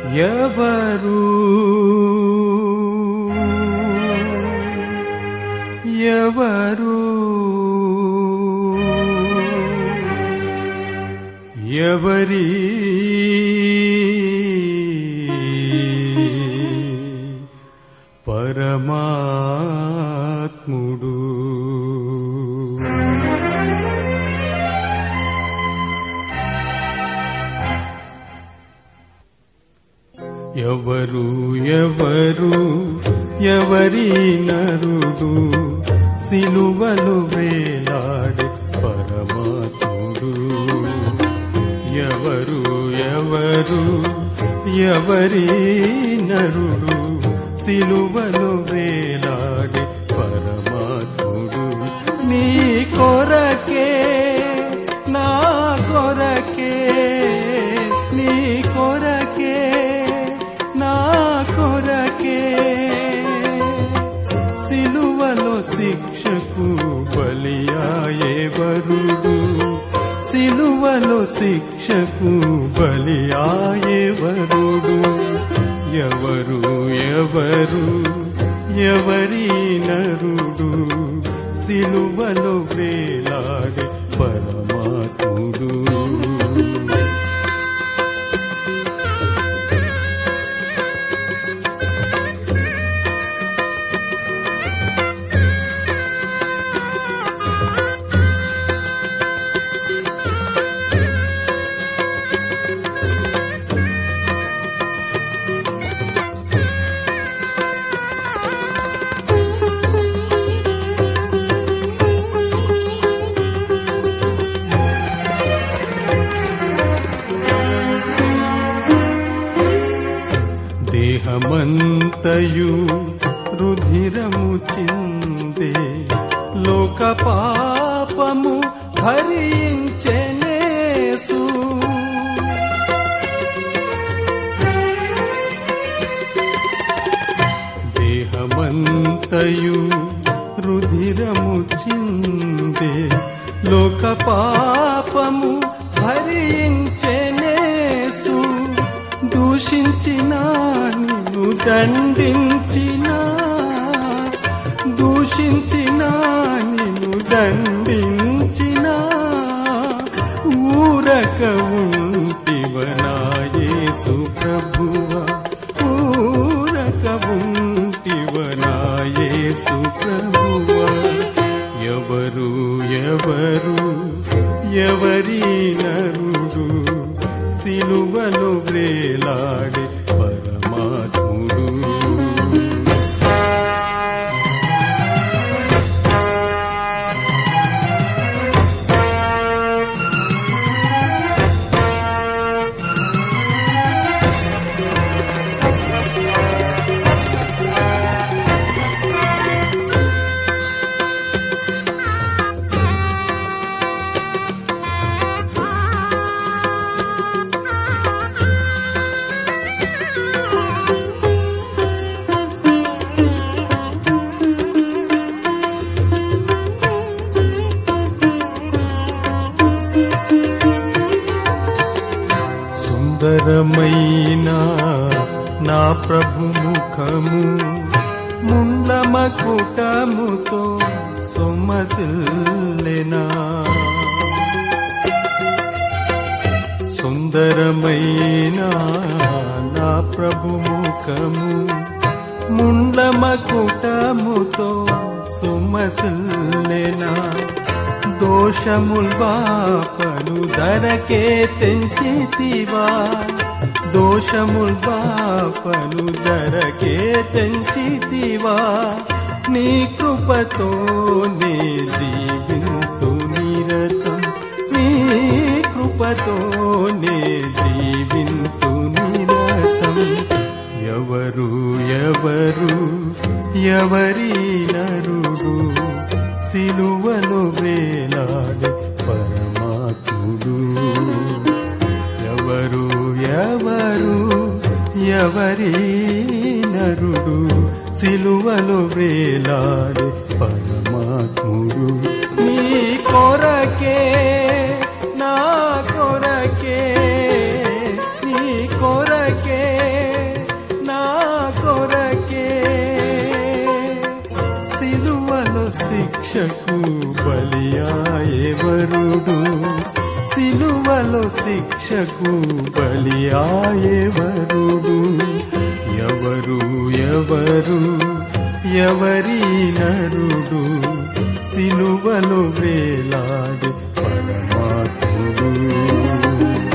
ఎవరు ఎవరు ఎవరి పరమాత్ముడు ఎవరు ఎవరు ఎవరి నరుడు సిలువలు వేలాడే పరమాత్ముడు ఎవరు ఎవరు ఎవరి నరుడు సిలువలు వేలాడే పరమాత్ముడు నీ కొరకే నా కొరకే నీ కొరకే నా కొరకే సిలువలో శిక్షకు బలియాయే వరుడు సిలువలో శిక్షకు బలియాయే వరుడు ఎవరు ఎవరు ఎవరి నరుడు సిలువలో వేలాడే పరమాత్ముడు దేహమంతయు రుధిరము చిందే లోక పాపము భరించెనేసు దేహమంతయు రుధిరము చిందే లోక పాపము భరించెనేసు దూషించిన నిన్ను దండించిన దూషించిన నిన్ను దండించిన ఊరక ఉంటివనాయేసు ప్రభువా ఊరక ఉంటివనాయేసు ప్రభువా ఎవరు ఎవరు ఎవరి నరుడు సిలువలు వ్రేలాడే పరమాత్ముడు సుందరమైన నా ప్రభు ముఖము ముండమకుటముతో సొమసిల్లెనా సుందరమైన నా ప్రభు ముఖము ముండమకుటముతో సుమసిల్లెనా దోషముల్ బాపను ధరకే తెంచితివా దోషముల్ బాపను ధరకే తెంచితివా నీ కృపతో నే జీవింతు నిరతం నీ కృపతో నే జీవింతు నిరతం ఎవరు ఎవరు ఎవరి నరుడు సిలువలు వేలాడే పరమాత్ముడు ఎవరు ఎవరు ఎవరి నరుడు సిలువలు వేలాడే పరమాత్ముడు నీ కొరకే నా కొరకే నీ కొరకే నరుడు సిలువలో శిక్షకు బలి ఆయెవరుడు ఎవరు ఎవరు ఎవరి నరుడు సిలువలో వేలాడి పరమాత్ముడు